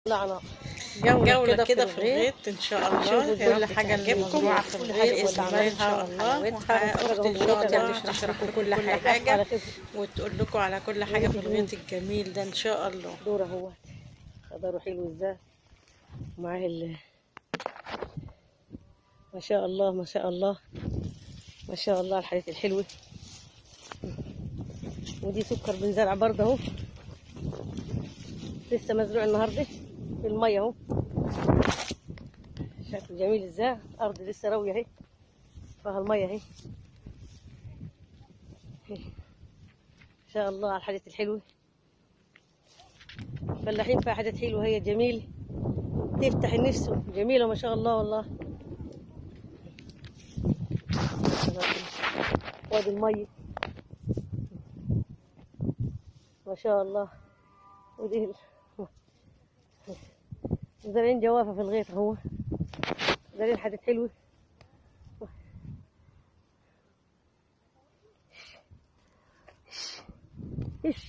طلعنا جولة كده في الغيط ان شاء الله شوفوا يا كل رب حاجة اللي تعجبكم مزروعة في كل الغيط حاجة بإذن واللي الله ان شاء عملها الله وحلاوتها اختي ان شاء الله وجميلة تشرح لكم كل حاجة على كده وتقول لكم على كل حاجة في الغيط الجميل ده ان شاء الله دور اهو قدره حلو ازاي معاه ال ما شاء الله ما شاء الله ما شاء الله الحاجات الحلوة ودي سكر بنزرع برضه اهو لسه مزروع النهارده في المية اهو شكله جميل ازاي ارض لسه راوية اهي فيها المية اهي ما شاء الله على الحاجات الحلوة فلاحين فيها حاجات حلوة هي جميل تفتح النفس جميلة ما شاء الله والله وادي المية ما شاء الله ودي ال- زارعين جوافة في الغيط هو زارعين حاجات حلوة ايش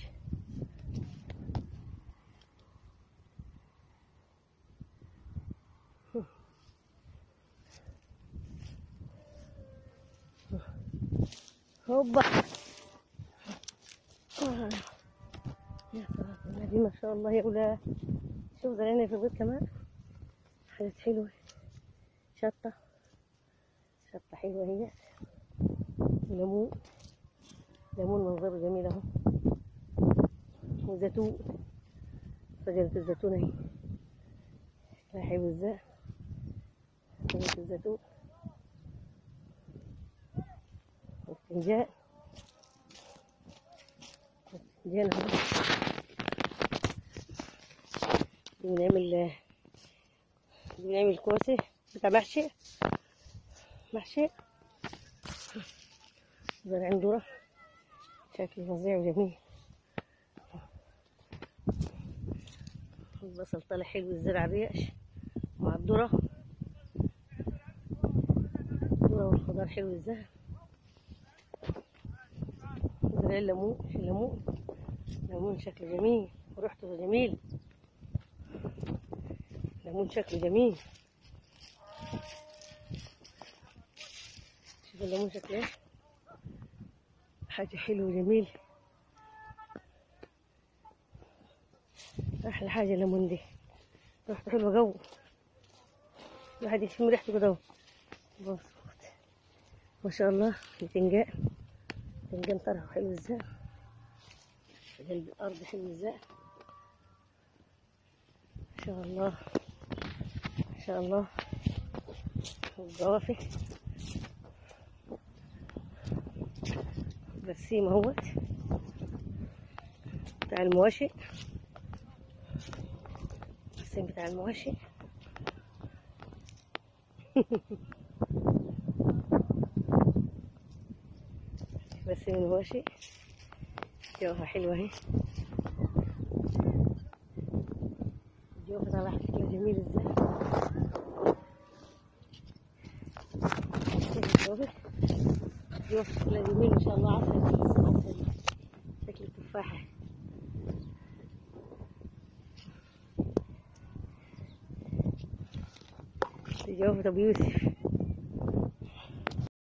هوبا آه. يا صلاة النبي ما شاء الله يا أولاد شوف زرعنا في البيت كمان حاجات حلوة شطة شطة حلوة هي ليمون ليمون منظره جميل اهو وزيتون شجرة الزيتون اهي شكلها حلو ازاي شجرة الزيتون والفنجان الفنجان اهو دي بنعمل دي بنعمل كوسة بتاع محشي محشي زرعين ذرة شكل فظيع وجميل البصل طالع حلو الزرع الريش مع الذرة الذرة والخضار حلو ازاي زرع الليمون الليمون ليمون شكله جميل وريحته جميل ليمون شكله جميل شوف الليمون شكله ايه حاجة حلوة وجميل أحلى حاجة الليمون دي ريحته حلوة جو الواحد يشم ريحته كده اهو مظبوط ما شاء الله بتنجان بتنجان طرحه حلو ازاي في قلب الأرض حلو ازاي ما شاء الله ما شاء الله والجوافي برسيم اهوت بتاع المواشي برسيم بتاع المواشي برسيم المواشي جوافة حلوة اهي الجوافة طالعة شكلها جميل ازاي شوف الجوافة الجوافة شكلها جميل ما شاء الله عسل عسل شكل التفاحة دي جوافة أبو يوسف